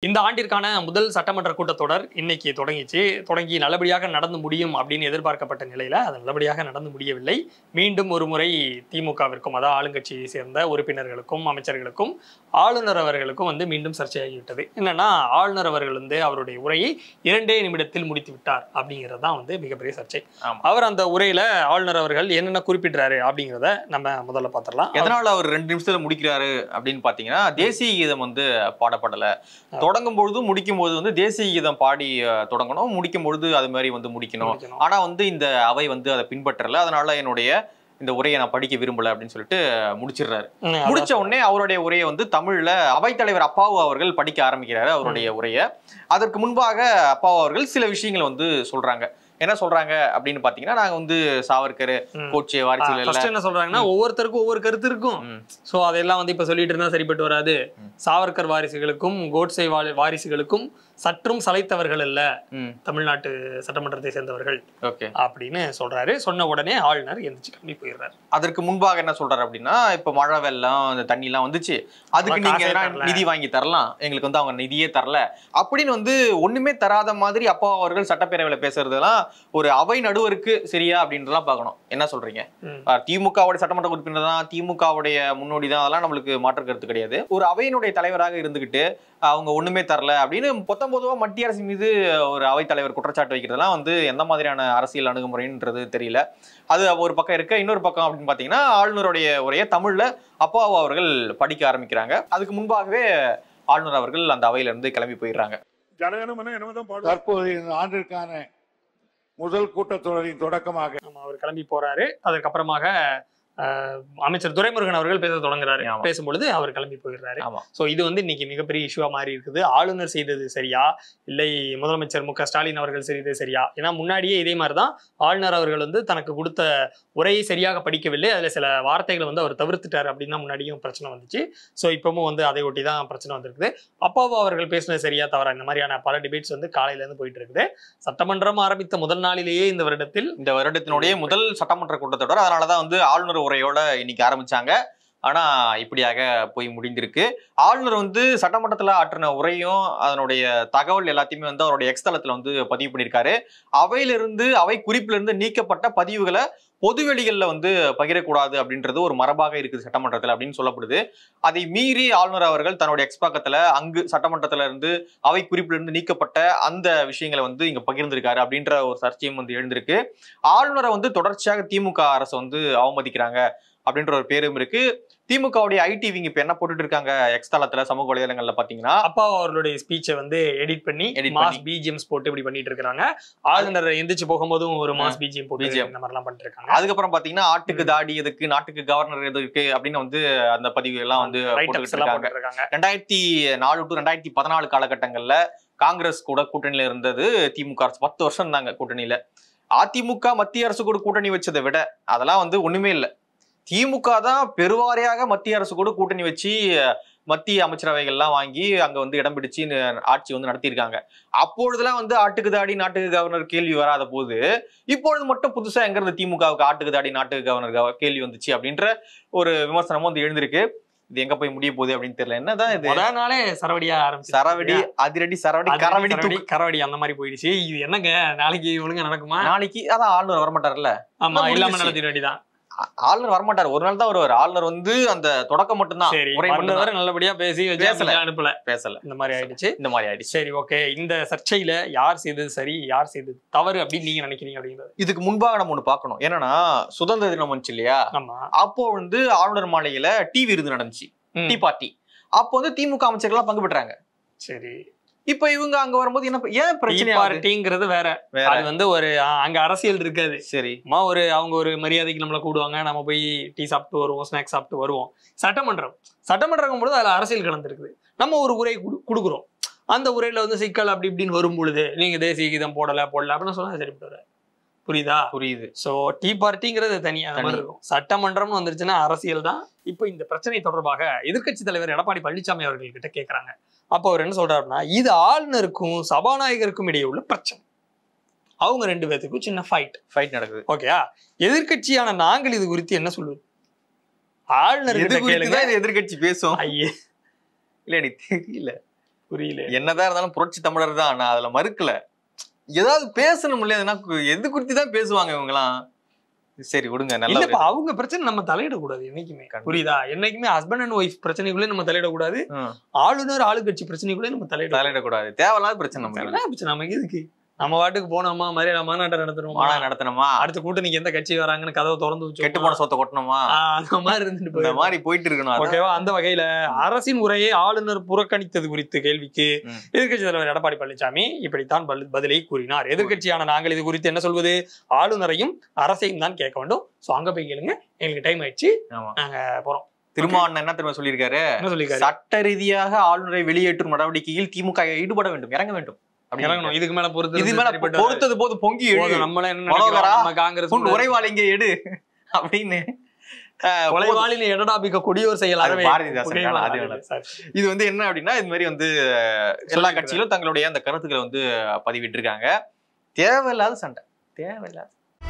இந்த ஆண்டிற்கான முதல் சட்டமன்ற கூட்டத்தொடர் இன்னைக்கு தொடங்கிச்சு தொடங்கி நல்லபடியாக நடந்து முடியும் அப்படின்னு எதிர்பார்க்கப்பட்ட நிலையில அது நல்லபடியாக நடந்து முடியவில்லை மீண்டும் ஒரு முறை திமுகவிற்கும் அதாவது ஆளுங்கட்சியை சேர்ந்த உறுப்பினர்களுக்கும் அமைச்சர்களுக்கும் ஆளுநர் அவர்களுக்கும் வந்து மீண்டும் சர்ச்சையாகிவிட்டது என்னன்னா ஆளுநர் அவர்கள் வந்து அவருடைய உரையை இரண்டே நிமிடத்தில் முடித்து விட்டார் அப்படிங்கிறது தான் வந்து மிகப்பெரிய சர்ச்சை ஆமா. அவர் அந்த உரையில ஆளுநர் அவர்கள் என்னென்ன குறிப்பிடுறாரு அப்படிங்கிறத நம்ம முதல்ல பார்த்துடலாம் எதனால அவர் ரெண்டு நிமிஷத்துல முடிக்கிறாரு அப்படின்னு பாத்தீங்கன்னா தேசிய கீதம் வந்து பாடப்படல தொடங்கும் பொழுது முடிக்கும் பொழுது வந்து தேசிய கீதம் பாடி அஹ், தொடங்கணும் முடிக்கும் பொழுது அது மாதிரி வந்து முடிக்கணும் முடிக்கணும். ஆனா வந்து இந்த அவை வந்து அதை பின்பற்றல அதனால என்னுடைய இந்த உரையை நான் படிக்க விரும்பல அப்படின்னு சொல்லிட்டு முடிச்சிடுறாரு ம், அதான் முடிச்ச உடனே அவருடைய உரையை வந்து தமிழ்ல அவைத்தலைவர் அப்பாவு அவர்கள் படிக்க ஆரம்பிக்கிறாரு அவருடைய உரையை அதற்கு முன்பாக அப்பாவு அவர்கள் சில விஷயங்களை வந்து சொல்றாங்க என்ன சொல்றாங்க அப்படின்னு பாத்தீங்கன்னா நாங்க வந்து சாவர்கர் ம். கோட்சே வாரிசுகள் ஃபர்ஸ்ட் என்ன சொல்றாங்கன்னா ஒவ்வொருத்தருக்கும் ஒவ்வொரு கருத்து இருக்கும் ம். சோ அதெல்லாம் வந்து இப்ப சொல்லிட்டு இருந்தா சரிப்பட்டு வராது ம். சாவர்கர் வாரிசுகளுக்கும் கோட்சே வா- வாரிசுகளுக்கும் சற்றும் சளைத்தவர்கள் அல்ல ம் தமிழ்நாட்டு சட்டமன்றத்தை சேர்ந்தவர்கள் ஓகே அப்படின்னு சொல்றாரு சொன்ன உடனே ஆளுநர் எந்திரிச்சு கிளம்பி போயிடுறாரு அதற்கு முன்பாக என்ன சொல்றாரு அப்படின்னா இப்ப மழை வெள்ளம் அந்த தண்ணி எல்லாம் வந்துச்சு அதுக்கு அவன் நீங்க காசே எதனா தரல. நிதி வாங்கி தரலாம் எங்களுக்கு வந்து அவங்க நிதியே தரல அப்படின்னு வந்து ஒண்ணுமே தராத மாதிரி அப்பா அவர்கள் சட்டப்பேரவையில பேசுறதெல்லாம் ஒரு அவை நடுவருக்கு சரியா அப்படின்றதெல்லாம் பார்க்கணும் என்ன சொல்றீங்க ம். அஹ் திமுகவுடைய சட்டமன்ற உறுப்பினர் தான் திமுகவுடைய முன்னோடி தான் அதெல்லாம் நம்மளுக்கு மாற்று கருத்து கிடையாது ஒரு அவையினுடைய தலைவராக இருந்துகிட்டு அவங்க ஒண்ணுமே தரல அப்படின்னு பொத்தம் பொதுவா மத்திய அரசு மீது ஒரு அவைத்தலைவர் குற்றச்சாட்டு வைக்கிறதெல்லாம் வந்து எந்த மாதிரியான அரசியல் அணுகுமுறைன்றது தெரியல அது ஒரு பக்கம் இருக்க இன்னொரு பக்கம் அப்படின்னு பாத்தீங்கன்னா ஆளுநருடைய உரையை தமிழ்ல அப்பாவு அவர்கள் படிக்க ஆரம்பிக்கிறாங்க அதுக்கு முன்பாகவே ஆளுநர் அவர்கள் அந்த அவையில இருந்து கிளம்பி போயிடுறாங்க ஜனகணமன என்னதான் பாடுவார் தற்போது இந்த ஆண்டிற்கான முதல் கூட்டத்தொடரின் தொடக்கமாக ஆமா அவர் கிளம்பி போறாரு அதற்கப்புறமாக அஹ், அமைச்சர் துரைமுருகன் அவர்கள் பேச தொடங்குறாரு ஆமா. பேசும்பொழுது அவர் கிளம்பி போயிடுறாரு ஆமா. சோ இது வந்து இன்னைக்கு மிகப்பெரிய இஷ்யூவா மாறி இருக்குது ஆளுநர் செய்தது சரியா இல்லை முதலமைச்சர் மு க ஸ்டாலின் அவர்கள் செய்தது சரியா ஏன்னா முன்னாடியே இதே மாதிரிதான் ஆளுநர் அவர்கள் வந்து தனக்கு கொடுத்த உரையை சரியாக படிக்கவில்லை அதுல சில வார்த்தைகளை வந்து அவர் தவிர்த்துட்டார் அப்படின்னு தான் முன்னாடியும் பிரச்சனை வந்துச்சு ஸோ இப்பவும் வந்து அதை ஒட்டி தான் பிரச்சனை வந்திருக்குது அப்பாவு அவர்கள் பேசினது சரியா தவறா இந்த மாதிரியான பல டிபேட்ஸ் வந்து காலையில இருந்து போயிட்டு இருக்குது சட்டமன்றம் ஆரம்பித்த முதல் நாளிலேயே இந்த வருடத்தில் இந்த வருடத்தினுடைய முதல் சட்டமன்ற கூட்டத்தொடர் அதனாலதான் வந்து ஆளுநர் உரையோட இன்னைக்கு ஆரம்பிச்சாங்க ஆனா இப்படியாக போய் முடிந்திருக்கு ஆளுநர் வந்து சட்டமன்றத்துல ஆற்றின உரையும் அதனுடைய தகவல் எல்லாத்தையுமே வந்து அவருடைய எக்ஸ் தளத்துல வந்து பதிவு பண்ணியிருக்காரு அவையிலிருந்து அவை குறிப்பிலிருந்து நீக்கப்பட்ட பதிவுகளை பொதுவெளிகள்ல வந்து பகிரக்கூடாது அப்படின்றது ஒரு மரபாக இருக்குது சட்டமன்றத்துல அப்படின்னு சொல்லப்படுது அதை மீறி ஆளுநர் அவர்கள் தன்னுடைய எக்ஸ் பக்கத்துல அங்கு சட்டமன்றத்துல இருந்து அவை குறிப்பிலிருந்து நீக்கப்பட்ட அந்த விஷயங்களை வந்து இங்க பகிர்ந்திருக்காரு அப்படின்ற ஒரு சர்ச்சையும் வந்து எழுந்திருக்கு ஆளுநரை வந்து தொடர்ச்சியாக திமுக அரசு வந்து அவமதிக்கிறாங்க அப்படின்ற ஒரு பேரும் இருக்கு திமுகவுடைய ஐடி விங் இப்ப என்ன போட்டுட்டு இருக்காங்க எக்ஸ் தளத்துல சமூக வலைதளங்கள்ல பாத்தீங்கன்னா அப்பா அவர்களுடைய ஸ்பீச்சை வந்து எடிட் பண்ணி Edit மாஸ் பண்ணி. பிஜிஎம்ஸ் போட்டு இப்படி பண்ணிட்டு இருக்காங்க ஆளுநர் எந்திரிச்சு போகும்போதும் ஒரு மாஸ் பிஜிஎம் போட்டு BGM. இந்த மாதிரிலாம் பண்ணிட்டு இருக்காங்க அதுக்கப்புறம் பாத்தீங்கன்னா ஆட்டுக்கு தாடி எதுக்கு நாட்டுக்கு கவர்னர் எதுக்கு அப்படின்னு வந்து அந்த பதிவு எல்லாம் வந்து ரைட் போட்டுக்கிட்டு எல்லாம் இருக்காங்க போட்டுட்டு இருக்காங்க ரெண்டாயிரத்தி நாலு டு ரெண்டாயிரத்தி பதினாலு காலகட்டங்கள்ல காங்கிரஸ் கூட கூட்டணியில இருந்தது திமுக அரசு பத்து வருஷம் இருந்தாங்க கூட்டணியில அதிமுக மத்திய அரசு கூட கூட்டணி வச்சதை விட அதெல்லாம் வந்து ஒண்ணுமே இல்லை திமுக தான் பெருவாரியாக மத்திய அரசு கூட கூட்டணி வச்சு அஹ், மத்திய அமைச்சரவைகள்லாம் வாங்கி அங்க வந்து இடம் பிடிச்சு ந- ஆட்சி வந்து நடத்தியிருக்காங்க அப்பொழுதெல்லாம் வந்து ஆட்டுக்கு தாடி நாட்டுக்கு கவர்னர் கேள்வி வராத போது இப்பொழுது மட்டும் புதுசா எங்க இருந்து திமுகவுக்கு ஆட்டுக்கு தாடி நாட்டுக்கு கவர்னர் கவ- கேள்வி வந்துச்சு அப்படின்ற ஒரு விமர்சனமும் வந்து எழுந்திருக்கு இது எங்க போய் முடிய போகுது அப்படின்னு தெரியல என்னதான் இது முதல் நாளே சரவடியா ஆரம்பிச்சு சரவெடி அதிரடி சரவடி கரவெடி தூக்கு கரவடி அந்த மாதிரி போயிடுச்சு இது என்னங்க நாளைக்கு ஒழுங்கா நடக்குமா நாளைக்கு அதான் ஆளுநர் வரமாட்டார்ல ஆமா முடிஞ்சிச்சு. இல்லாம நடத்திட வேண்டியதான் ஆ- ஆளுநர் வரமாட்டார் ஒரு நாள் தான் வருவார் ஆளுநர் வந்து அந்த தொடக்கம் மட்டும்தான் சரி உரை மட்டும்தான் வந்தவரை நல்லபடியா பேசி வச்சு பேசல. அமைச்சர் அனுப்பல பேசல இந்த மாதிரி ஆயிடுச்சு இந்த மாதிரி ஆயிடுச்சு சரி ஓகே இந்த சர்ச்சையில யார் செய்தது சரி யார் செய்தது தவறு அப்படின்னு நீங்க நினைக்கிறீங்க அப்படிங்கிறது இதுக்கு முன்பாக நம்ம ஒண்ணு பார்க்கணும் என்னன்னா சுதந்திர தினம் வந்துச்சு இல்லையா ஆமா அப்போ வந்து ஆளுநர் மாளிகையில டீ விருது நடந்துச்சு ம். டீ பார்ட்டி அப்போ வந்து திமுக அமைச்சர்கள் எல்லாம் பங்கு பெற்றாங்க சரி இப்ப இவங்க அங்க வரும்போது என்ன ஏன் பிரச்சனை ஆகுது? பார்ட்டிங்கிறது வேற வேற அது வந்து ஒரு ஆ, அங்க அரசியல் இருக்காது சரி சும்மா ஒரு அவங்க ஒரு மரியாதைக்கு நம்மளை கூடுவாங்க நம்ம போய் டீ சாப்பிட்டு வருவோம் ஸ்நாக்ஸ் சாப்பிட்டு வருவோம் சட்டமன்றம் சட்டமன்றம் பொழுது அதுல அரசியல் கலந்துருக்குது நம்ம ஒரு உரை குடு- கொடுக்குறோம் அந்த உரையில வந்து சிக்கல் அப்படி இப்படின்னு வரும் பொழுது நீங்க தேசிய கீதம் போடல போடல அப்படின்னு சொன்னா சரிப்பட்டு வர புரியுதா புரியுது சோ டீ பார்ட்டிங்கிறது தனியா அந்த மாதிரி தனி. இருக்கும் சட்டமன்றம்னு வந்துருச்சுன்னா அரசியல் தான் இப்போ இந்த பிரச்சனை தொடர்பாக எதிர்க்கட்சி தலைவர் எடப்பாடி பழனிசாமி அவர்கள் கிட்ட கேக்குறாங்க அப்போ அவர் என்ன சொல்றாருன்னா இது ஆளுநருக்கும் சபாநாயகருக்கும் இடையே உள்ள பிரச்சனை அவங்க ரெண்டு பேத்துக்கும் சின்ன ஃபைட் ஃபைட் நடக்குது ஓகேயா எதிர்க்கட்சியான நாங்கள் இது குறித்து என்ன சொல்லுவோம் ஆளுநர் எது கிட்ட குறித்து கேளுங்க தான் இது எதிர்க்கட்சி பேசும் ஐயே இல்ல எனக்கு தெரியல புரியல என்னதான் இருந்தாலும் புரட்சி தமிழர் தான் நான் அதுல மறுக்கல ஏதாவது பேசணும் இல்லையா எதுனா கு- எது குறித்து தான் பேசுவாங்க இவங்கலாம் சரி விடுங்க நல்ல இல்லப்பா அவங்க பிரச்சனை நம்ம தலையிடக்கூடாது என்னைக்குமே கண்டிப்பா. புரியுதா என்னைக்குமே ஹஸ்பண்ட் அண்ட் ஒய்ஃப் பிரச்சனைக்குள்ளே நம்ம தலையிடக்கூடாது ம். ஆளுநர் ஆளுங்கட்சி பிரச்சனைக்குள்ளே நம்ம தலையிட தலையிடக்கூடாது தேவையில்லாத பிரச்சனை நமக்கு என்ன பிரச்சனை நமக்கு எதுக்கு நம்ம வாட்டுக்கு போனோமா மரியாதை மாநாட்டை நடத்தணுமா மாநாடு நடத்தணுமா அடுத்த கூட்டணிக்கு எந்த கட்சி வராங்கன்னு கதவை திறந்து வச்சு கெட்டு போன சொத்தை கொட்டணுமா அந்த மாதிரி இருந்துட்டு இந்த போயிடும். மாதிரி போயிட்டு இருக்கணும் அதான். ஓகேவா அந்த வகையில அரசின் உரையை ஆளுநர் புறக்கணித்தது குறித்து கேள்விக்கு ம். எதிர்க்கட்சி தலைவர் எடப்பாடி பழனிசாமி இப்படித்தான் பதில்- பதிலை கூறினார் எதிர்க்கட்சியான நாங்கள் இது குறித்து என்ன சொல்வது ஆளுநரையும் அரசையும் தான் கேட்க வேண்டும் சோ அங்க போய் கேளுங்க எங்களுக்கு டைம் ஆயிடுச்சு ஆமா நாங்க போறோம் திருமாவளவன் என்ன திரும்ப சொல்லியிருக்காரு என்ன சொல்லிருக்காரு சட்ட ரீதியாக ஆளுநரை வெளியேற்றும் நடவடிக்கையில் திமுக ஈடுபட வேண்டும் இறங்க வேண்டும் அப்படின்னு இறங்கணும் இதுக்கு மேல பொறுத்து இது மேல சரிப்பட்டு பொறுத்தது போது பொங்கி எழு. போதும், நம்மள என்ன மனோகரா, நினைக்கிறோம், நம்ம காங்கிரஸ் உன் உரைவாள் இங்கே எடு அப்படின்னு அஹ், போதும். கொலைவாளில் எடடாபிக்க கொடியோர் செயல் அது அறவே பாரதிதாசன் புகையிலை காலம், அது ஆகுது. சரி. இது வந்து என்ன அப்படின்னா இது மாதிரி வந்து அஹ், எல்லா சொல்லியிருக்காரு. கட்சிகளும் தங்களுடைய அந்த கருத்துக்களை வந்து பதிவிட்டு இருக்காங்க தேவையில்லாத சண்டை தேவையில்லாத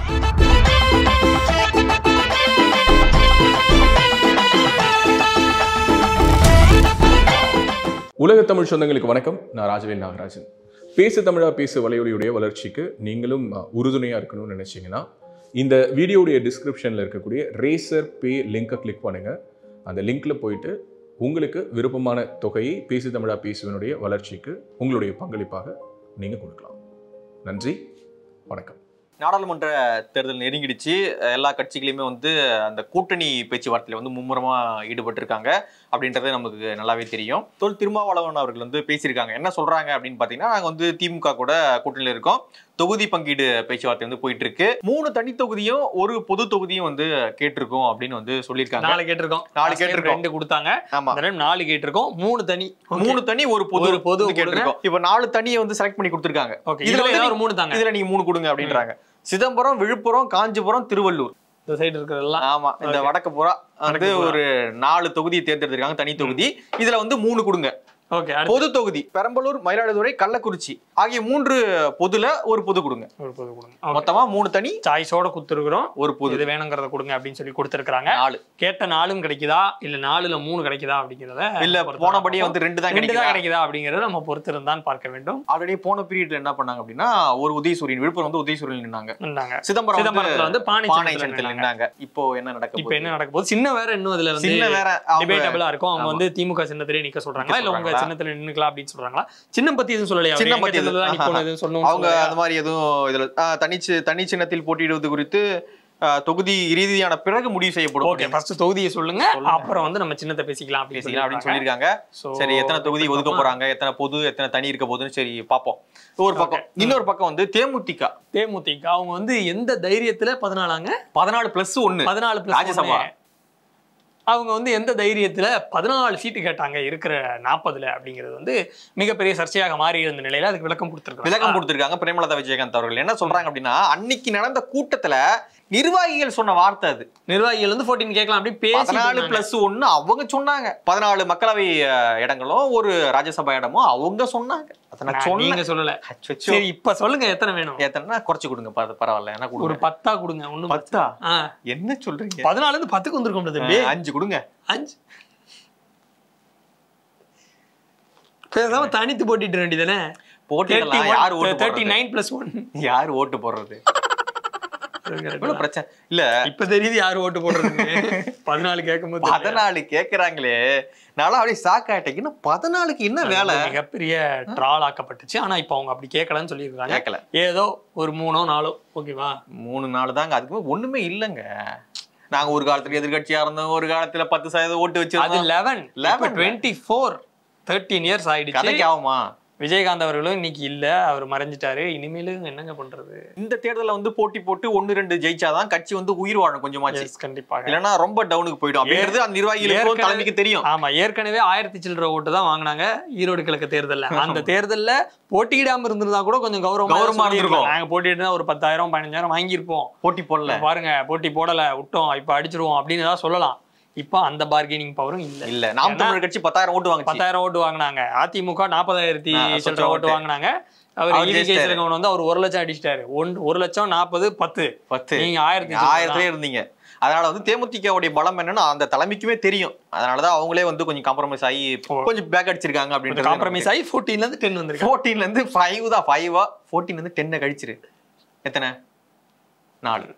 உலக தமிழ் சொந்தங்களுக்கு வணக்கம் நான் ராஜவேல் நாகராஜன் பேசு தமிழா பேசு வலையொலியுடைய வளர்ச்சிக்கு நீங்களும் அஹ், உறுதுணையா இருக்கணும்னு நினைச்சீங்கன்னா இந்த வீடியோடைய டிஸ்கிரிப்ஷனில் இருக்கக்கூடிய ரேசர் பே லிங்கை கிளிக் பண்ணுங்க அந்த லிங்க்ல போயிட்டு உங்களுக்கு விருப்பமான தொகையை பேசு தமிழா பேசுவனுடைய வளர்ச்சிக்கு உங்களுடைய பங்களிப்பாக நீங்க கொடுக்கலாம் நன்றி வணக்கம் நாடாளுமன்ற தேர்தல் நெருங்கிடுச்சு எல்லா கட்சிகளையுமே வந்து அந்த கூட்டணி பேச்சுவார்த்தையில வந்து மும்முரமா ஈடுபட்டிருக்காங்க அப்படின்றது நமக்கு நல்லாவே தெரியும் தொல் திருமாவளவன் அவர்கள் வந்து பேசியிருக்காங்க என்ன சொல்றாங்க அப்படின்னு பாத்தீங்கன்னா நாங்க வந்து திமுக கூட கூட்டணியில இருக்கோம் தொகுதி பங்கீடு பேச்சுவார்த்தை வந்து போயிட்டு இருக்கு மூணு தனி தொகுதியும் ஒரு பொது தொகுதியும் வந்து கேட்டிருக்கோம் அப்படின்னு வந்து சொல்லியிருக்காங்க நாலு கேட்டிருக்கோம் நாலு Last time கேட்டிருக்கோம். ரெண்டு கொடுத்தாங்க ஆமா இந்த time நாலு கேட்டிருக்கோம் மூணு தனி மூணு தனி ஒரு பொது ஒரு பொது வந்து கேட்டிருக்கோம் இப்ப நாலு தனியை வந்து செலக்ட் பண்ணி கொடுத்திருக்காங்க ஓகே இதுல இதுல வந்து ஏதாவது ஒரு மூணு தாங்க இதுல நீங்க மூணு கொடுங்க அப்படின்றாங்க சிதம்பரம் விழுப்புரம் காஞ்சிபுரம் திருவள்ளூர் இந்த சைடு இருக்கிறதெல்லாம் ஆமா இந்த Okay. வடக்கு புறா வந்து வடக்கு புறா. ஒரு நாலு தொகுதியை தேர்ந்தெடுத்திருக்காங்க தனி தொகுதி இதுல வந்து மூணு கொடுங்க ஓகே பொது தொகுதி பெரம்பலூர் மயிலாடுதுறை கள்ளக்குறிச்சி ஆகிய மூன்று பொதுல ஒரு பொது கொடுங்க ஒரு பொது கொடுங்க Okay. மொத்தமா மூணு தனி சாய்ஸோட கொடுத்துருக்குறோம் ஒரு பொது இது வேணுங்கிறத கொடுங்க அப்படின்னு சொல்லி கொடுத்துருக்காங்க நாலு கேட்ட நாலும் கிடைக்குதா இல்ல நாலுல மூணு கிடைக்குதா அப்படிங்கிறத இல்ல பொறுத்து போனபடியே தான் வந்து ரெண்டு தான் ரெண்டு தான் கிடைக்குதா கிடைக்குதா அப்படிங்கறத நம்ம பொறுத்திருந்தான் பார்க்க வேண்டும் ஆல்ரெடி போன பீரியட்ல என்ன பண்ணாங்க அப்படின்னா ஒரு உதயசூரியன் விழுப்புரம் வந்து உதயசூரியன் நின்னாங்க இருந்தாங்க சிதம்பரம் வந்து சிதம்பரத்துல வந்து பானை பானை சின்னத்துல சின்னத்தில் நின்னாங்க. நின்னாங்க இப்போ என்ன நடக்க இப்ப என்ன நடக்க போகுது சின்ன வேற இன்னும் அதுல வந்து சின்ன வேற அவங்க டிபேட்டபிளா இருக்கும் அவங்க ஆமா. வந்து திமுக சின்னத்திலே நிக்க சொல்றாங்களா இல்ல உங்க சொல்றாங்களா? சின்னத்துல நின்னுக்கலாம் அப்படின்னு சொல்றாங்களா சின்னம் பத்தி எதுவும் சொல்லலையா சின்னம் பத்தி சின்னத்துல தான் எதுவும் நிக்கணும் எதுவும் சொல்லணும் அவங்க அந்த மாதிரி எதுவும் இதுல ஆ, தனிச்சு தனி சின்னத்தில் போட்டியிடுவது குறித்து ஆ, தொகுதி ரீதியான பிறகு முடிவு செய்யப்படும் ஓகே ஃபர்ஸ்ட் தொகுதியை சொல்லுங்க சொல்லுங்க. அப்புறம் வந்து நம்ம சின்னத்தை பேசிக்கலாம் அப்படின்னு பேசிக்கலாம் அப்படின்னு சொல்லியிருக்காங்க. சொல்லியிருக்காங்க So, சரி எத்தனை தொகுதி ஒதுக்க பார்ப்போமா? போறாங்க எத்தனை பொது எத்தனை தனி இருக்க போகுதுன்னு சரி பார்ப்போம் ஒரு பக்கம் Okay. இன்னொரு பக்கம் வந்து தேமுதிக தேமுதிக அவங்க வந்து எந்த தைரியத்துல பதினாலாங்க பதினாலு பிளஸ் ஒன்னு பதினாலு plus ராஜ்யசபா. ஒண்ணு. அவங்க வந்து எந்த தைரியத்துல பதினாலு சீட்டு கேட்டாங்க இருக்கிற நாற்பதுல அப்படிங்கிறது வந்து மிகப்பெரிய சர்ச்சையாக மாறி இருந்த நிலையில அதுக்கு விளக்கம் கொடுத்துருக்காங்க விளக்கம் கொடுத்திருக்காங்க பிரேமலதா விஜயகாந்த் அவர்கள் என்ன சொல்றாங்க அப்படின்னா அன்னைக்கு நடந்த கூட்டத்துல நிர்வாகிகள் சொன்ன வார்த்தை அது நிர்வாகிகள் வந்து 14 கேட்கலாம் அப்படி பதினாலு பேசி பிளஸ் ஒன்னு அவங்க சொன்னாங்க பதினாலு மக்களவை அஹ், இடங்களும் ஒரு ராஜ்யசபா இடமும் அவங்க சொன்னாங்க அதை நான் சொன்னேன் நீங்க சொல்லல அச்சச்சோ. சரி இப்ப சொல்லுங்க எத்தனை வேணும் எத்தனை குறைச்சு கொடுங்க பர- பரவாயில்ல என்ன ஒரு கொடுங்க பத்தா கொடுங்க ஒண்ணு பத்தா ஆ, என்ன சொல்றீங்க பதினாலுல இருந்து பத்துக்கு வந்திருக்கோம் தம்பி அஹ், அஞ்சு கொடுங்க அஞ்சு பேசாம தனித்து போட்டிட்டு வேண்டியதானே போட்டிடலாம் யார் ஓட்டு தேர்ட்டி போடுறது நைன் பிளஸ் ஒன் யார் ஓட்டு போடுறது இவ்வளவு பிரச்சனை இல்ல இப்ப தெரியுது யாரு ஓட்டு போடுறது பதினாலு கேட்கும் போது பதினாலு கேக்குறாங்களே நானும் அப்படியே ஷாக் ஆயிட்டேன் இன்னும் பதினாலுக்கு என்ன வேலை மிகப்பெரிய ட்ரால் ஆக்கப்பட்டுச்சு ஆனா இப்ப அவங்க அப்படி கேட்கலன்னு சொல்லியிருக்காங்க கேட்கல ஏதோ ஒரு மூணோ நாலோ ஓகேவா மூணு நாள் தாங்க அதுக்கு ஒண்ணுமே இல்லைங்க நாங்க ஒரு காலத்துல எதிர்க்கட்சியா இருந்தோம் ஒரு காலத்துல பத்து சதவீதம் ஓட்டு அது வச்சிருந்தோம் eleven 11 twenty four thirteen years ஆயிடுச்சு கதைக்கு ஆகுமா விஜயகாந்த் அவர்களும் இன்னைக்கு இல்ல அவர் மறைஞ்சிட்டாரு இனிமேலும் என்னங்க பண்றது இந்த தேர்தல்ல வந்து போட்டி போட்டு ஒன்னு ரெண்டு ஜெயிச்சாதான் கட்சி வந்து உயிர் வாழும் கொஞ்சமாச்சு Yes, கண்டிப்பாக இல்லைன்னா ரொம்ப டவுனுக்கு போயிடும் அப்படிங்கிறது அந்த நிர்வாகிகளுக்கும் ஏற்கனவே- தலைமைக்கு தெரியும் ஆமா ஏற்கனவே ஆயிரத்தி சில்லற ஓட்டு தான் வாங்கினாங்க ஈரோடு கிழக்கு தேர்தல்ல அந்த தேர்தல்ல போட்டியிடாம இருந்திருந்தா கூட கொஞ்சம் கௌரவமா கௌரவமா சொல்லியிருக்கலாம். இருந்திருக்கும். நாங்க போட்டியிட்டு ஒரு பத்தாயிரம் பதினஞ்சாயிரம் வாங்கியிருப்போம் போட்டி போடல பாருங்க போட்டி போடல விட்டோம் இப்ப அடிச்சிருவோம் அப்படின்னு ஏதாவது சொல்லலாம் இப்ப அந்த பார்கெனிங் பவரும் இல்ல இல்ல நாம் ஏன்னா- தமிழர் கட்சி பத்தாயிரம் ஓட்டு வாங்குச்சு பத்தாயிரம் ஓட்டு வாங்கினாங்க அதிமுக நாற்பதாயிரத்தி ஆ, சில்லற சொச்ச ஓட்டு ஓட்டு. வாங்கினாங்க அவர் அவர் ஈவி ஜெயிச்சிட்டாரு. கேசரகவன் வந்து அவர் ஒரு லட்சம் அடிச்சிட்டாரு ஒன் ஒரு லட்சம் நாற்பது பத்து பத்து நீங்க ஆயிரத்தி ஆயிரத்திலே இருந்தீங்க அதனால வந்து தேமுதிகவுடைய பலம் என்னன்னு அந்த தலைமைக்குமே தெரியும் அதனாலதான் அவங்களே வந்து கொஞ்சம் காம்ப்ரமைஸ் ஆகி ஓ. கொஞ்சம் பேக் அடிச்சிருக்காங்க அப்படின்னு காம்ப்ரமைஸ் ஆகி 14 ல இருந்து டென் வந்திருக்கு ஃபோர்டீன்ல இருந்து ஃபைவ் தான் ஃபைவா ஃபோர்டீன்ல இருந்து டென்னை கழிச்சிரு எத்தனை நாலு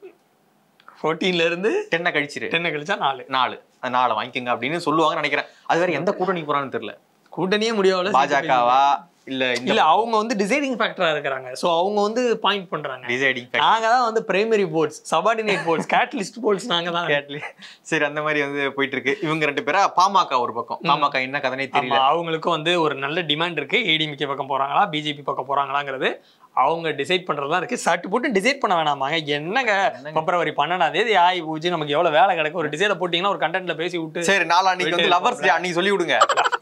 14 ல இருந்து டென்னை கழிச்சிரு டென் கழிச்சா நாலு நாலு அது நாலு வாங்கிக்கோங்க அப்படின்னு சொல்லுவாங்கன்னு நினைக்கிறேன் அது வேற எந்த கூட்டணி போறான்னு தெரியல கூட்டணியே முடியாதுல பாஜகவா இல்ல இந்த இல்ல அவங்க வந்து டிசைடிங் ஃபேக்டரா இருக்கிறாங்க சோ அவங்க வந்து பாயிண்ட் பண்றாங்க டிசைடிங் நாங்க தான் வந்து primary ports subordinate ports catalyst ports நாங்க தான் சரி அந்த மாதிரி வந்து போயிட்டு இருக்கு இவங்க ரெண்டு பேரா பாமக ஒரு பக்கம் பாமக என்ன கதனே ஆமா தெரியல அவங்களுக்கும் வந்து ஒரு நல்ல டிமாண்ட் இருக்கு ஏடிஎம்கே பக்கம் போறாங்களா பிஜேபி பக்கம் போறாங்களாங்கிறது அவங்க டிசைட் பண்றதா இருக்கு சட்டு போட்டு டிசைட் பண்ண வேணாமாங்க என்னங்க பிப்ரவரி பன்னெண்டாம் தேதி ஆகி போச்சு நமக்கு எவ்வளவு வேலை கிடக்கு ஒரு டிசைட போட்டீங்கன்னா ஒரு கண்டென்ட்ல பேசி விட்டு சரி நாளான்னைக்கு வந்து போயிட்டே லவர்ஸ் டே அன்னைக்கு சொல்லி விடுங்க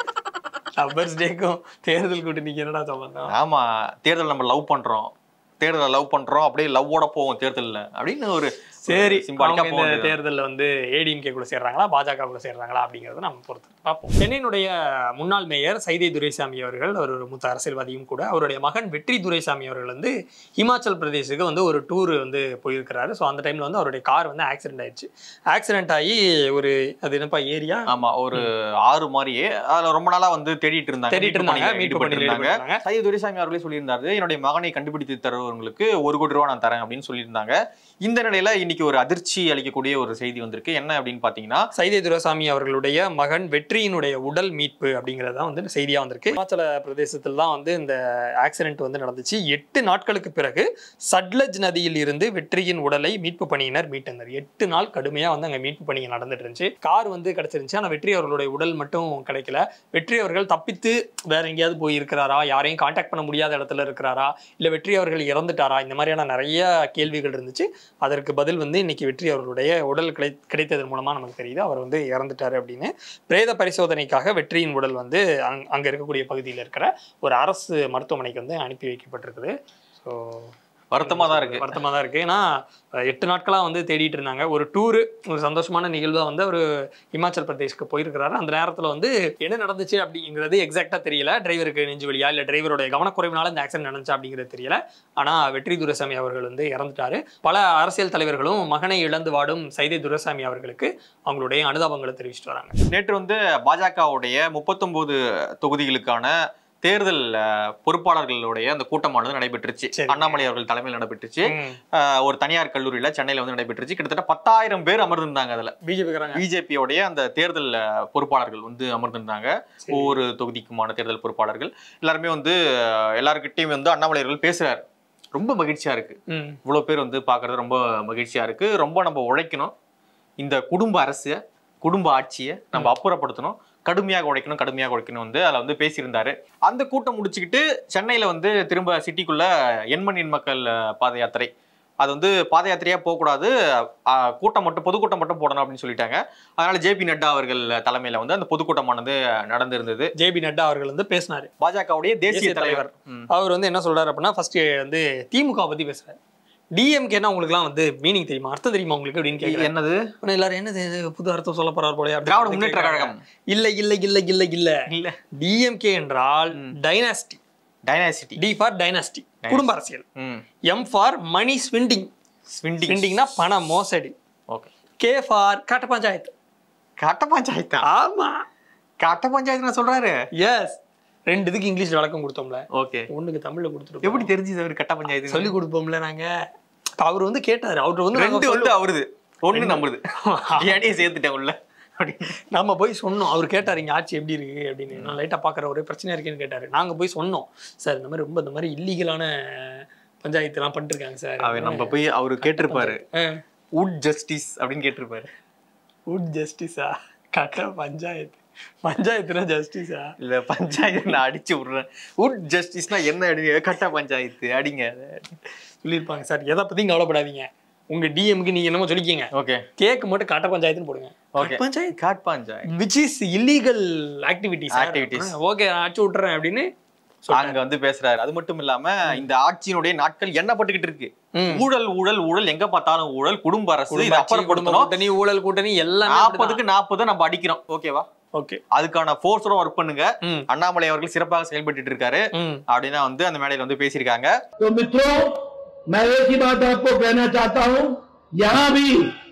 லவ்வர்ஸ் டேக்கும் தேர்தல் கூட்டணிக்கு என்னடா சம்பந்தம் ஆமா தேர்தல் நம்ம லவ் பண்றோம் தேர்தலை லவ் பண்றோம் அப்படியே லவ்வோட போவோம் தேர்தல்ல அப்படின்னு ஒரு சரி சிம்பாலிக்கா அவங்க இந்த போகுது தேர்தல்ல வந்து ஏடிஎம்கே கூட சேர்றாங்களா பாஜக கூட சேர்றாங்களா அப்படிங்கறத நம்ம பொறுத்து பார்ப்போம் சென்னையினுடைய முன்னாள் மேயர் சைதை துரைசாமி அவர்கள் அவர் ஒரு மூத்த அரசியல்வாதியும் கூட அவருடைய மகன் வெற்றி துரைசாமி அவர்கள் வந்து ஹிமாச்சல் பிரதேசுக்கு வந்து ஒரு டூர் வந்து போயிருக்கிறாரு ஸோ அந்த டைம்ல வந்து அவருடைய கார் வந்து ஆக்சிடென்ட் ஆயிடுச்சு ஆக்சிடென்ட் ஆகி ஒரு அது என்னப்பா ஏரியா ஆமா ஒரு ஆறு மாதிரியே அதுல ரொம்ப நாளா வந்து தேடிட்டு இருந்தாங்க தேடிட்டு மீட்பு இருந்தாங்க பணியில மீட்பு பணியில் ஈடுபட்டிருந்தாங்க. ஈடுபட்டிருந்தாங்க சையத் துரைசாமி அவர்களே சொல்லியிருந்தாரு என்னுடைய மகனை கண்டுபிடித்து தருவவங்களுக்கு ஒரு கோடி ரூபா நான் தரேன் அப்படின்னு சொல்லியிருந்தாங்க இந்த நிலையில இன்னைக்கு ஒரு அதிர்ச்சி அளிக்கக்கூடிய ஒரு செய்தி வந்திருக்கு என்ன அப்படின்னு பாத்தீங்கன்னா சைதை துரைசாமி அவர்களுடைய மகன் வெற்றியினுடைய உடல் மீட்பு அப்படிங்கிறது தான் வந்து செய்தியா வந்திருக்கு இமாச்சல பிரதேசத்தில் தான் வந்து இந்த ஆக்சிடென்ட் வந்து நடந்துச்சு எட்டு நாட்களுக்கு பிறகு சட்லஜ் நதியில் இருந்து வெற்றியின் உடலை மீட்பு பணியினர் மீட்டனர் எட்டு நாள் கடுமையா வந்து அங்க மீட்பு பணிகள் நடந்துட்டு இருந்துச்சு கார் வந்து கிடைச்சிருந்துச்சு ஆனா வெற்றி அவர்களுடைய உடல் மட்டும் கிடைக்கல வெற்றி அவர்கள் தப்பித்து வேற எங்கேயாவது போய் இருக்கிறாரா யாரையும் காண்டாக்ட் பண்ண முடியாத இடத்துல இருக்கிறாரா இல்ல வெற்றி அவர்கள் இறந்துட்டாரா இந்த மாதிரியான நிறைய கேள்விகள் இருந்துச்சு அதற்கு பதில் வந்து இன்னைக்கு வெற்றி அவர்களுடைய உடல் கிடை கிடைத்ததன் மூலமா நமக்கு தெரியுது அவர் வந்து இறந்துட்டாரு அப்படின்னு பிரேத பரிசோதனைக்காக வெற்றியின் உடல் வந்து அங் அங்க இருக்கக்கூடிய பகுதியில் இருக்கிற ஒரு அரசு மருத்துவமனைக்கு வந்து அனுப்பி வைக்கப்பட்டிருக்குது ஸோ வருத்தமா தான் இருக்கு வருத்தமா தான் இருக்கு ஏன்னா அஹ், எட்டு நாட்களா வந்து தேடிட்டு இருந்தாங்க ஒரு டூரு ஒரு சந்தோஷமான நிகழ்வா வந்து அவர் இமாச்சல் பிரதேஷ்க்கு போயிருக்கிறாரு அந்த நேரத்துல வந்து என்ன நடந்துச்சு அப்படிங்கிறது எக்ஸாக்டா தெரியல டிரைவருக்கு நெஞ்சு வலியா இல்ல டிரைவருடைய கவனக்குறைவினால இந்த ஆக்சிடென்ட் நடந்துச்சா அப்படிங்கிறது தெரியல ஆனா வெற்றி துரைசாமி அவர்கள் வந்து இறந்துட்டாரு பல அரசியல் தலைவர்களும் மகனை இழந்து வாடும் சைதை துரைசாமி அவர்களுக்கு அவங்களுடைய அனுதாபங்களை தெரிவிச்சிட்டு வராங்க நேற்று வந்து பாஜகவுடைய முப்பத்தொன்பது தொகுதிகளுக்கான தேர்தல் அஹ், பொறுப்பாளர்களுடைய அந்த கூட்டமானது நடைபெற்றுச்சு சரி. அண்ணாமலை அவர்கள் தலைமையில் நடைபெற்றுச்சு ம். அஹ், ஒரு தனியார் கல்லூரியில சென்னையில வந்து நடைபெற்றுச்சு கிட்டத்தட்ட பத்தாயிரம் பேர் அமர்ந்திருந்தாங்க அதுல பிஜேபிக்காரங்க பிஜேபியோடைய அந்த தேர்தல் அஹ், பொறுப்பாளர்கள் வந்து அமர்ந்திருந்தாங்க சரி. ஒவ்வொரு தொகுதிக்குமான தேர்தல் பொறுப்பாளர்கள் எல்லாருமே வந்து அஹ், எல்லார்கிட்டயும் வந்து அண்ணாமலை அவர்கள் பேசுறாரு ரொம்ப மகிழ்ச்சியா இருக்கு ம். இவ்வளவு பேர் வந்து பாக்குறது ரொம்ப மகிழ்ச்சியா இருக்கு ரொம்ப நம்ம உழைக்கணும் இந்த குடும்ப அரசு குடும்ப ஆட்சியை நம்ம அப்புறப்படுத்தணும் கடுமையாக உழைக்கணும் கடுமையாக உழைக்கணும் வந்து அதில் வந்து பேசியிருந்தாரு அந்த கூட்டம் முடிச்சுக்கிட்டு சென்னையில வந்து திரும்ப சிட்டிக்குள்ள எண்மண் எண் மக்கள் அஹ், பாத யாத்திரை அது வந்து பாத யாத்திரையா போகக்கூடாது அஹ், கூட்டம் மட்டும் பொதுக்கூட்டம் மட்டும் போடணும் அப்படின்னு சொல்லிட்டாங்க அதனால ஜேபி நட்டா அவர்கள் தலைமையில வந்து அந்த பொதுக்கூட்டமானது நடந்திருந்தது ஜேபி நட்டா அவர்கள் வந்து பேசினாரு பாஜகவுடைய தேசிய தேசிய தலைவர் ம். அவர் வந்து என்ன சொல்றாரு அப்படின்னா ஃபர்ஸ்ட் வந்து திமுக பத்தி பேசுறாரு டிஎம்கேனா உங்களுக்குலாம் வந்து மீனிங் தெரியுமா அர்த்தம் தெரியுமா உங்களுக்கு அப்படின்னு கேட்குறேன் என்னது எல்லாரும் என்னது இது புது அர்த்தம் சொல்ல போறாரு போலயே அப்படின்னு திராவிட முன்னேற்ற கழகம் இல்ல இல்ல இல்ல இல்ல இல்ல இல்ல டிஎம்கே என்றால் dynasty dynasty D for dynasty குடும்ப அரசியல் ம் எம் ஃபார் மணி ஸ்விண்டிங் ஸ்விண்டிங் ஸ்விண்டிங்னா பண மோசடி ஓகே கே ஃபார் கட்ட பஞ்சாயத்து கட்ட பஞ்சாயத்தா ஆமா கட்ட பஞ்சாயத்து நான் சொல்றாரு எஸ் ரெண்டு இதுக்கு இங்கிலீஷ்ல விளக்கம் கொடுத்தோம்ல ஓகே ஒண்ணுக்கு தமிழ்ல கொடுத்துருக்கோம் எப்படி தெரிஞ்சது அவர் கட்ட பஞ்சாயத்து சொல்லி கொடுப்போம்ல நாங்க இப்ப அவர் வந்து கேட்டாரு அவர் வந்து நாங்க ரெண்டு வந்து சொல்லுவோம். அவருது ஒண்ணு நம்புது ஏடியே சேர்த்துட்டேன் உள்ள அப்படின்னு. நம்ம போய் சொன்னோம் அவர் கேட்டார் இங்க ஆட்சி எப்படி இருக்கு அப்படின்னு நான் லைட்டா பாக்குற ஒரே பிரச்சனை இருக்கேன்னு கேட்டாரு நாங்க போய் சொன்னோம் சார் இந்த மாதிரி ரொம்ப இந்த மாதிரி இல்லீகலான பஞ்சாயத்து எல்லாம் பண்ணிட்டு இருக்காங்க சார் அவர் நம்ம போய் அவரு கேட்டிருப்பாரு உட் ஜஸ்டிஸ் அப்படின்னு கேட்டிருப்பாரு உட் ஜஸ்டிஸா கட்ட பஞ்சாயத்து பஞ்சாயத்துனா ஜஸ்டிஸா இல்ல பஞ்சாயத்து நான் அடிச்சு விடுறேன் உட் ஜஸ்டிஸ்னா என்ன அடிங்க கட்ட பஞ்சாயத்து அடிங்க சொல்லியிருப்பாங்க சார் எதை பத்தியும் கவலைப்படாதீங்க உங்க டிஎம்க்கு நீங்க என்னமோ சொல்லிக்கீங்க ஓகே கேக்கு மட்டும் கட்ட பஞ்சாயத்துன்னு போடுங்க okay panchayat court panchayat which is illegal activities Activities. Okay நான் அடிச்சு விட்டுறேன் அப்படின்னு அங்க வந்து பேசுறாரு அது மட்டும் இல்லாம இந்த ஆட்சியினுடைய நாட்கள் எண்ணப்பட்டுக்கிட்டு இருக்கு ம். ஊழல் ஊழல் ஊழல் எங்க பார்த்தாலும் ஊழல் குடும்ப அரசு குடும்ப இதை ஆட்சி, குடும்ப அப்புறப்படுத்தணும் கூட்டணி ஊழல் கூட்டணி எல்லாம் நாற்பதுக்கு நாற்பது நம்ம அடிக்கிறோம் ஓகேவா ஓகே அதுக்கான ஃபோர்ஸோட ஒர்க் பண்ணுங்க ம் அண்ணாமலை அவர்கள் சிறப்பாக செயல்பட்டு இருக்காரு ம் அப்படின்னா வந்து அந்த மேடையில வந்து பேசியிருக்காங்க तो मित्रों मैं एक ही बात आपको कहना चाहता हूं यहां भी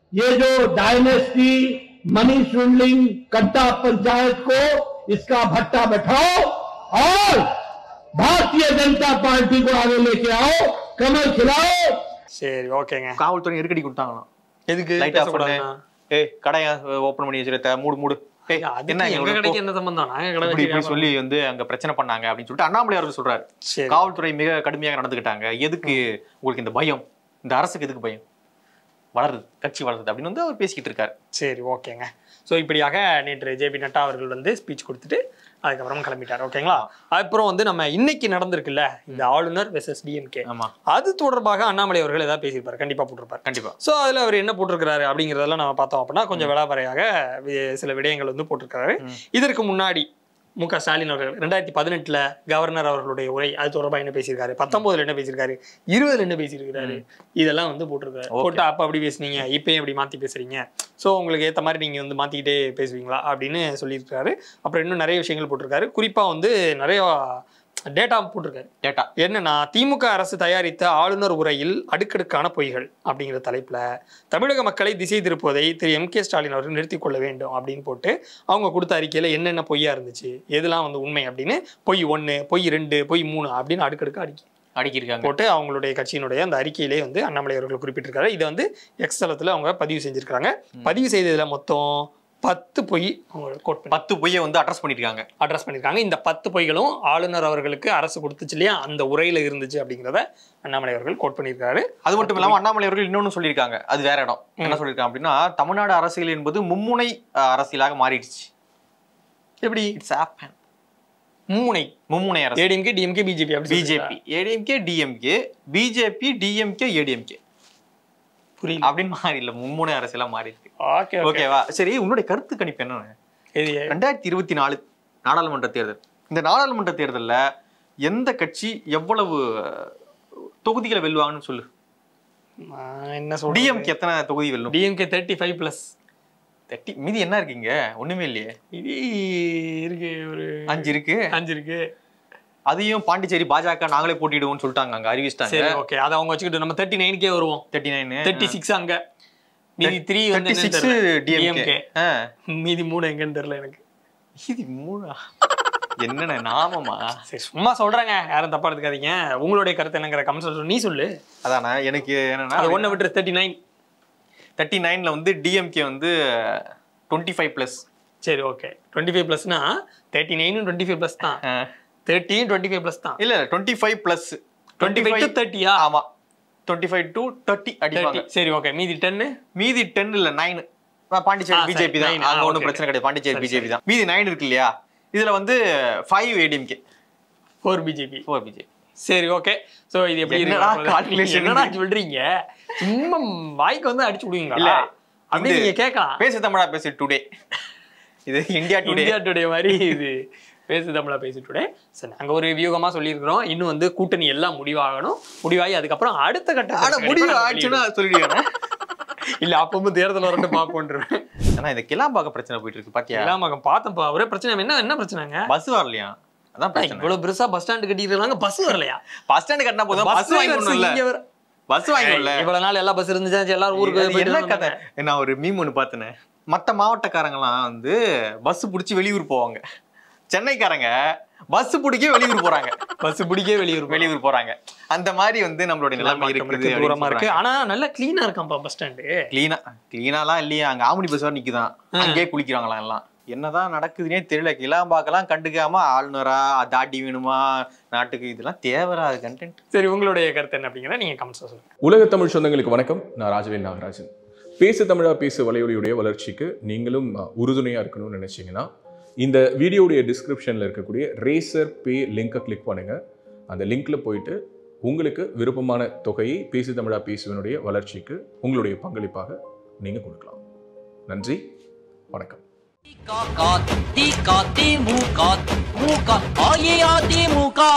ये जो डायनेस्टी मनी शुंडलिंग कट्टा पंचायत को इसका भट्टा बैठाओ और भारतीय जनता पार्टी को आगे लेके आओ कमल खिलाओ சரி ஓகேங்க காவல்துறை நெருக்கடி கொடுத்தாங்களாம் எதுக்கு லைட் ஆஃப் பண்ணு பேசக்கூடாதுன்னா? ஏய் கடையை ஓபன் பண்ணி வச்சிருக்க மூடு மூடு ஏய் அதுக்கு என்ன எங்க எங்களுக்கு கடைக்கு என்ன சம்பந்தம் நாங்க கடை இப்படி இப்படி வச்சு சொல்லி வந்து அங்க பிரச்சனை பண்ணாங்க அப்படின்னு சொல்லிட்டு அண்ணாமலை அவர்கள் சொல்றாரு சரி காவல்துறை மிக கடுமையாக நடந்துக்கிட்டாங்க எதுக்கு உங்களுக்கு இந்த பயம் இந்த அரசுக்கு எதுக்கு பயம் வளருது கட்சி வளருது அப்படின்னு வந்து அவர் பேசிக்கிட்டு இருக்காரு சரி ஓகேங்க ஸோ இப்படியாக நேற்று ஜேபி நட்டா அவர்கள் வந்து ஸ்பீச் கொடுத்துட்டு அதுக்கப்புறம் கிளம்பிட்டார் ஓகேங்களா அப்புறம் வந்து நம்ம இன்னைக்கு நடந்திருக்குல்ல இந்த ஆளுநர் வெசஸ் டிஎம்கே ஆமா அது தொடர்பாக அண்ணாமலை அவர்கள் ஏதாவது பேசியிருப்பாரு கண்டிப்பா போட்டிருப்பாரு கண்டிப்பா ஸோ அதில் அவர் என்ன போட்டிருக்கிறாரு அப்படிங்கிறதெல்லாம் நம்ம பார்த்தோம் அப்படின்னா கொஞ்சம் விளாபறையாக வி- சில விடயங்கள் வந்து போட்டிருக்காரு ம். இதற்கு முன்னாடி மு க ஸ்டாலின் அவர்கள் ரெண்டாயிரத்தி பதினெட்டுல கவர்னர் அவர்களுடைய உரை அது தொடர்பாக என்ன பேசியிருக்காரு பத்தொன்பதுல என்ன பேசியிருக்காரு இருபதுல என்ன பேசியிருக்காரு இதெல்லாம் வந்து போட்டிருக்காரு Okay. போட்டு அப்ப அப்படி பேசுனீங்க இப்பயும் இப்படி மாத்தி பேசுறீங்க ஸோ உங்களுக்கு ஏத்த மாதிரி நீங்க வந்து மாத்திக்கிட்டே பேசுவீங்களா அப்படின்னு சொல்லியிருக்காரு அப்புறம் இன்னும் நிறைய விஷயங்கள் போட்டிருக்காரு குறிப்பா வந்து நிறைய டேட்டா போட்டிருக்காரு டேட்டா என்னன்னா திமுக அரசு தயாரித்த ஆளுநர் உரையில் அடுக்கடுக்கான பொய்கள் அப்படிங்கிற தலைப்புல தமிழக மக்களை திசை திருப்புவதை திரு எம் கே ஸ்டாலின் அவர்கள் நிறுத்திக் கொள்ள வேண்டும் அப்படின்னு போட்டு அவங்க கொடுத்த அறிக்கையில என்னென்ன பொய்யா இருந்துச்சு எதெல்லாம் வந்து உண்மை அப்படின்னு பொய் ஒன்று பொய் ரெண்டு பொய் மூணு அப்படின்னு அடுக்கடுக்கு அடுக்கி அடிக்கிருக்காங்க போட்டு அவங்களுடைய கட்சியினுடைய அந்த அறிக்கையிலே வந்து அண்ணாமலை அவர்கள் குறிப்பிட்டிருக்காரு இதை வந்து எக்ஸ் தளத்துல அவங்க பதிவு செஞ்சிருக்காங்க பதிவு செய்ததுல மொத்தம் பத்து பொய் அவங்க கோட் பண்ணி பத்து பொய்யை வந்து அட்ரஸ் பண்ணிருக்காங்க அட்ரஸ் பண்ணியிருக்காங்க இந்த பத்து பொய்களும் ஆளுநர் அவர்களுக்கு அரசு கொடுத்துச்சு இல்லையா அந்த உரையில இருந்துச்சு அப்படிங்கிறத அண்ணாமலை அவர்கள் கோட் பண்ணியிருக்காரு அது மட்டும் இல்லாம அண்ணாமலை அவர்கள் இன்னொன்னு சொல்லியிருக்காங்க அது வேற இடம் என்ன சொல்லியிருக்காங்க அப்படின்னா தமிழ்நாடு அரசியல் என்பது மும்முனை அஹ், அரசியலாக மாறிடுச்சு எப்படி இட்ஸ் ஆப்பன் மும்முனை மும்முனை அரசு ஏடிஎம்கே டிஎம்கே பிஜேபி அப்படி BJP ADMK DMK BJP DMK ADMK புரியல அப்படின்னு மாறி இல்ல மும்முனை அரசியலா மாறி இருக்கு ஓகே ஓகே ஓகேவா சரி உன்னுடைய கருத்து கணிப்பு என்னன்னு இது ரெண்டாயிரத்தி இருபத்தி நாலு நாடாளுமன்ற தேர்தல் இந்த நாடாளுமன்ற தேர்தல்ல எந்த கட்சி எவ்வளவு அஹ், தொகுதிகளை வெல்லுவாங்கன்னு சொல்லு நான் என்ன சொல்றேன் டிஎம்கே எத்தனை தொகுதி வெல்லும் டிஎம்கே தேர்ட்டி ஃபைவ் பிளஸ் தட்டி மீதி என்ன இருக்கீங்க ஒண்ணுமே இல்லையே இது இருக்கு ஒரு அஞ்சு இருக்கு அஞ்சு இருக்கு அதையும் பாண்டிச்சேரி பாஜக நாங்களே போட்டிடுவோம்னு சொல்லிட்டாங்க அங்க அறிவிச்சிட்டாங்க சரி ஓகே அதை அவங்க வச்சுக்கிட்டு நம்ம தேர்ட்டி நைனுக்கே வருவோம் தேர்ட்டி நைன் தேர்ட்டி சிக்ஸ் அங்க மீதி த்ரீ வந்து தேர்ட்டி என்னன்னு சிக்ஸ் தெரியல. DMK DMK. மீதி மூணு எங்கன்னு தெரியல எனக்கு இது மூணா என்னண்ணே நாமமா சரி சும்மா சொல்றேங்க யாரும் தப்பா எடுத்துக்காதீங்க உங்களுடைய கருத்து என்னங்கிற கமெண்ட் நீ சொல்லு அதானே எனக்கு என்னன்னா அது ஒண்ணை விட்டு தேர்ட்டி நைன் தேர்ட்டி நைன்ல வந்து டிஎம்கே வந்து டுவெண்ட்டி ஃபைவ் பிளஸ் சரி ஓகே டுவெண்ட்டி ஃபைவ் ப்ளஸ்னா தேர்ட்டி நைனும் டுவெண்ட்டி ஃபைவ் ப்ளஸ் தான் தேர்ட்டியும் டுவெண்ட்டி ஃபைவ் ப்ளஸ் தான் இல்ல twenty five plus twenty five to தேர்ட்டியா ஆமா டுவெண்ட்டி ஃபைவ் டு தேர்ட்டி அடிப்பாங்க தேர்ட்டி சரி ஓகே மீதி டென்னு மீதி டென் இல்ல நைன் பாண்டிச்சேரி ஆ, சரி, பிஜேபி தான் nine. ஆ, அங்க ஒன்றும் okay, பிரச்சனை okay. கிடையாது பாண்டிச்சேரி சரி, பிஜேபி தான் மீதி நைன் இருக்கு இல்லையா இதுல வந்து five ADMK four BJP four BJP சரி ஓகே சோ இது எப்படி என்னடா இருக்கு? calculation என்னடா சொல்றீங்க சும்மா வாய்க்கு வந்து அடிச்சு விடுவீங்களா இல்ல, அப்படி இது- நீங்க கேட்கலாம் பேசு தமிழா பேசு டுடே இது இந்தியா டுடே இந்தியா டுடே மாதிரி இது பேசு தமிழா பேசு டுடே சரி நாங்க ஒரு வியூகமா சொல்லியிருக்கிறோம் இன்னும் வந்து கூட்டணி எல்லாம் முடிவாகணும் முடிவாகி அதுக்கப்புறம் அடுத்த கட்ட ஆனா முடிவு ஆச்சுன்னா சொல்லிடுவேன் இல்ல அப்பவும் தேர்தல் வரட்டும் பாப்போன்றுவேன் ஆனா இந்த கிளாம்பாக்க பிரச்சனை போயிட்டு இருக்கு பாத்தியா எல்லாம் மகன் பார்த்தப்பா ஒரே பிரச்சனை என்ன என்ன பிரச்சனைங்க பஸ் வரலையா அதான் பிரச்சனை இவ்வளவு பெருசா பஸ் ஸ்டாண்டு கட்டிருக்காங்க பஸ் வரலையா பஸ் ஸ்டாண்ட் கட்டினா போதும் பஸ் வாங்கணும் இல்ல இங்க வர- பஸ் வாங்கணும்ல இவ்வளவு நாள் எல்லா பஸ் இருந்துச்சு எல்லாரும் ஊருக்கு அது போயிட்டு என்ன தான் கதை நான் ஒரு மீம் ஒன்று பார்த்தேனே மற்ற மாவட்டக்காரங்களாம் வந்து பஸ் பிடிச்சி வெளியூர் போவாங்க சென்னைக்காரங்க பஸ் பிடிக்க வெளியூர் போறாங்க பஸ் பிடிக்கே வெளியூர் வெளியூர் போறாங்க அந்த மாதிரி வந்து நம்மளுடைய நிலைமை இருக்குது தூரமா இருக்கு ஆனா நல்லா கிளீனா இருக்காம்பா பஸ் ஸ்டாண்டு கிளீனா கிளீனாலாம் இல்லையா அங்க ஆம்னி பஸ் வர நிக்குதான் அங்கேயே குளிக்கிறாங்களாம் எல்லாம் என்னதான் நடக்குதுன்னே தெரியல கிளாம்பாக்கெல்லாம் கண்டுக்காம ஆளுநரா தாட்டி வேணுமா நாட்டுக்கு இதெல்லாம் தேவைராது கண்டென்ட் சரி உங்களுடைய கருத்து என்ன அப்படிங்கிறத நீங்க கமெண்ட்ஸ் சொல்லுங்க உலக தமிழ் சொந்தங்களுக்கு வணக்கம் நான் ராஜவேல் நாகராஜன் பேசு தமிழா பேசு வலையொலியுடைய வளர்ச்சிக்கு நீங்களும் அஹ், உறுதுணையா இருக்கணும்னு நினைச்சீங்கன்னா இந்த வீடியோடைய டிஸ்கிரிப்ஷனில் இருக்கக்கூடிய ரேசர் பே லிங்கை கிளிக் பண்ணுங்க அந்த லிங்க்ல போயிட்டு உங்களுக்கு விருப்பமான தொகையை பேசு தமிழா பேசுவனுடைய வளர்ச்சிக்கு உங்களுடைய பங்களிப்பாக நீங்க கொடுக்கலாம் நன்றி வணக்கம் Tika timuka, muka, oye timuka,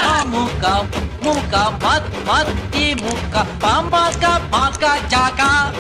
muka, muka, mat, mat timuka, pamaka, paka, jaka.